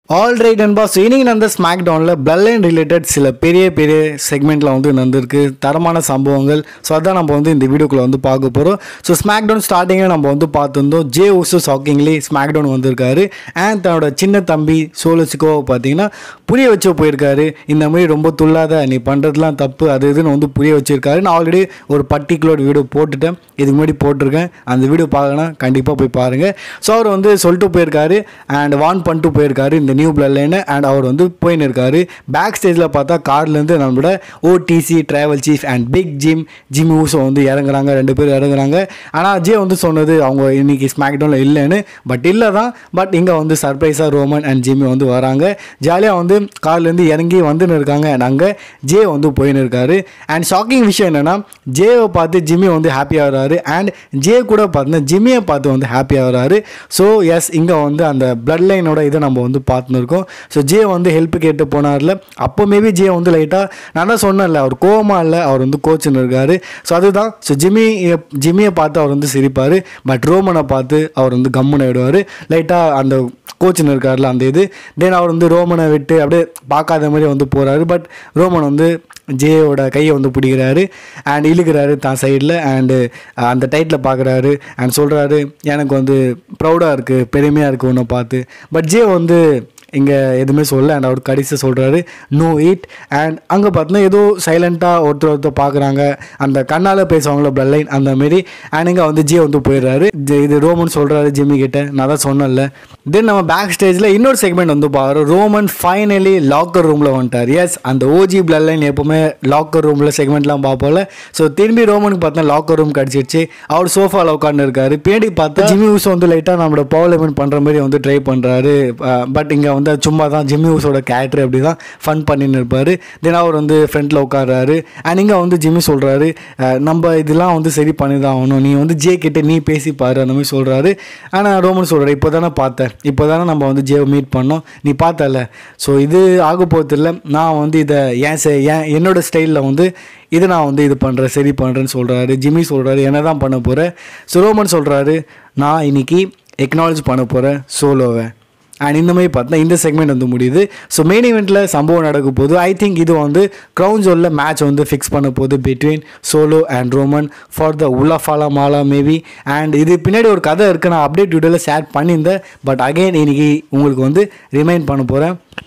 all right and pass இன்னைக்கு நடந்த smack டவுனில் பிளட் ரிலேட்டட் சில பெரிய பெரிய செக்மெண்ட்டில் வந்து நடந்திருக்கு தரமான சம்பவங்கள் ஸோ அதான் நம்ம வந்து இந்த வீடியோக்குள்ள வந்து பார்க்க போகிறோம் ஸோ ஸ்மாக் டவுன் ஸ்டார்டிங்கில் நம்ம வந்து பார்த்துருந்தோம் Jey Uso shockingly SmackDown வந்திருக்காரு அண்ட் தன்னோட சின்ன தம்பி சோலோசிக்கோ பார்த்தீங்கன்னா புரிய வச்சு போயிருக்காரு இந்த மாதிரி ரொம்ப துள்ளாத நீ பண்ணுறதுலாம் தப்பு அது இதுன்னு வந்து புரிய வச்சிருக்காரு நான் ஆல்ரெடி ஒரு பர்டிகுலர் வீடியோ போட்டுட்டேன் இதுக்கு முன்னாடி போட்டிருக்கேன் அந்த வீடியோ பார்க்கணும் கண்டிப்பாக போய் பாருங்கள் ஸோ அவர் வந்து சொல்லிட்டு போயிருக்காரு அண்ட் வான் பண்ணிட்டு போயிருக்காரு இந்த நியூ பிளட் லைனு அண்ட் அவர் வந்து போயின்னு இருக்காரு பேக் ஸ்டேஜில் பார்த்தா கார்லேருந்து நம்மளோட OTC tribal chief and big Jim Jim Uso வந்து இறங்குறாங்க ரெண்டு பேரும் இறங்குறாங்க ஆனால் ஜே வந்து சொன்னது அவங்க இன்னைக்கு ஸ்மாக் டவுனில் இல்லைன்னு பட் இல்லை தான் பட் இங்கே வந்து சர்ப்ரைஸாக ரோமன் அண்ட் ஜிம்மி வந்து வராங்க ஜாலியாக வந்து கார்லேருந்து இறங்கி வந்துன்னு இருக்காங்க அண்ட் அங்கே ஜே வந்து போயின்னு இருக்காரு அண்ட் ஷாக்கிங் விஷயம் என்னென்னா ஜேவை பார்த்து ஜிம்மி வந்து ஹாப்பியாக வராரு அண்ட் ஜே கூட பார்த்தீங்கன்னா ஜிம்மியை பார்த்து வந்து ஹாப்பியாக வராரு ஸோ எஸ் இங்கே வந்து அந்த பிளட் லைனோட இதை நம்ம வந்து பார்த்துன்னு இருக்கோம் ஸோ ஜே வந்து ஹெல்ப் கேட்டு போனார்ல அப்போ மேபி ஜே வந்து லைட்டாக நான் தான் சொன்னேன்ல அவர் கோவமா இல்லை அவர் வந்து கோச்சுன்னு இருக்காரு ஸோ அதுதான் ஸோ ஜிம்மி ஜிம்மியை பார்த்து அவர் வந்து சிரிப்பார் பட் ரோமனை பார்த்து அவர் வந்து கம்முன்னு ஆயிடுவார் லைட்டாக அந்த கோச்சுன்னு இருக்கார்ல அந்த இது தென் அவர் வந்து ரோமனை விட்டு அப்படியே பார்க்காத மாதிரி வந்து போகிறாரு பட் ரோமன் வந்து ஜேயோட கையை வந்து பிடிக்கிறாரு அண்ட் இழுக்கிறாரு தான் சைடில் அண்டு அந்த டைட்டில் பார்க்குறாரு அண்ட் சொல்கிறாரு எனக்கு வந்து ப்ரௌடாக இருக்குது பெருமையாக இருக்குது உன்னை பார்த்து பட் ஜே வந்து இங்கே எதுவுமே சொல்ல அண்ட் அவர் கடைசி சொல்கிறாரு நோ இட் அண்ட் அங்கே பார்த்தோன்னா ஏதோ சைலண்ட்டாக ஒருத்தர் ஒருத்தர் பார்க்குறாங்க அந்த கண்ணால் பேசுவாங்களோ பிளட் லைன் அந்த மாரி அண்ட் இங்கே வந்து ஜே வந்து போயிடுறாரு ஜே- இது ரோமன் சொல்கிறாரு ஜிம்மி கிட்ட நான் தான் சொன்னேன்ல தென் நம்ம பேக் ஸ்டேஜில் இன்னொரு செக்மெண்ட் வந்து பார்க்குறோம் ரோமன் ஃபைனலி லாக்கர் ரூமில் வந்துட்டார் எஸ் அந்த ஓஜி பிளட் லைன் எப்போவுமே லாக்கர் ரூமில் செக்மெண்ட்லாம் பார்ப்போம்ல ஸோ திரும்பி ரோமனுக்கு பார்த்தா லாக்கர் ரூம் கிடச்சிருச்சு அவர் சோஃபாவில் உட்காந்து இருக்காரு பின்னாடி பார்த்தா ஜிம்மி ஊஸ் வந்து லைட்டாக நம்மளோட பவர்லமெண்ட் பண்ணுற மாதிரி வந்து ட்ரை பண்ணுறாரு பட் இங்கே வந்து சும்மா தான் ஜிம்மி ஊஸோட கேரக்டர் அப்படி தான் ஃபன் பண்ணின்னு இருப்பார் தென் அவர் வந்து ஃப்ரண்ட்டில் உட்கார்றாரு அண்ட் இங்கே வந்து ஜிம்மி சொல்கிறாரு நம்ம இதெல்லாம் வந்து சரி பண்ணி தான் ஆகணும் நீ வந்து ஜே கிட்ட நீ பேசி பாரு அந்த மாதிரி சொல்கிறாரு ஆனால் ரோமன் சொல்கிறாரு இப்போ தானே பார்த்தேன் இப்போ தானே நம்ம வந்து ஜேவை மீட் பண்ணோம் நீ பார்த்தல ஸோ இது ஆக போகிறதில்ல நான் வந்து இதை ஏன் செ- ஏன் என்னோட ஸ்டைலில் வந்து இதை நான் வந்து இது பண்ணுறேன் சரி பண்ணுறேன்னு சொல்கிறாரு ஜிம்மி சொல்கிறாரு என்ன தான் பண்ண போகிறேன் ஸோ ரோமன் சொல்கிறாரு நான் இன்னைக்கு எக்னாலஜ் பண்ண போகிறேன் சோலோவை அண்ட் இந்த மாதிரி பார்த்தா இந்த செக்மெண்ட் வந்து முடியுது ஸோ மெயின் இவெண்ட்டில் சம்பவம் நடக்க போது ஐ திங்க் இது வந்து க்ரௌன் ஜோனில் மேட்ச் வந்து ஃபிக்ஸ் பண்ண போகுது between Solo and Roman for the உலஃபாலா மாலா மேபி அண்ட் இது பின்னாடி ஒரு கதை இருக்குது நான் அப்டேட் வீடியோவில் ஷேர் பண்ணியிருந்தேன் பட் அகைன் இன்னைக்கு உங்களுக்கு வந்து ரிமைண்ட் பண்ண போகிறேன்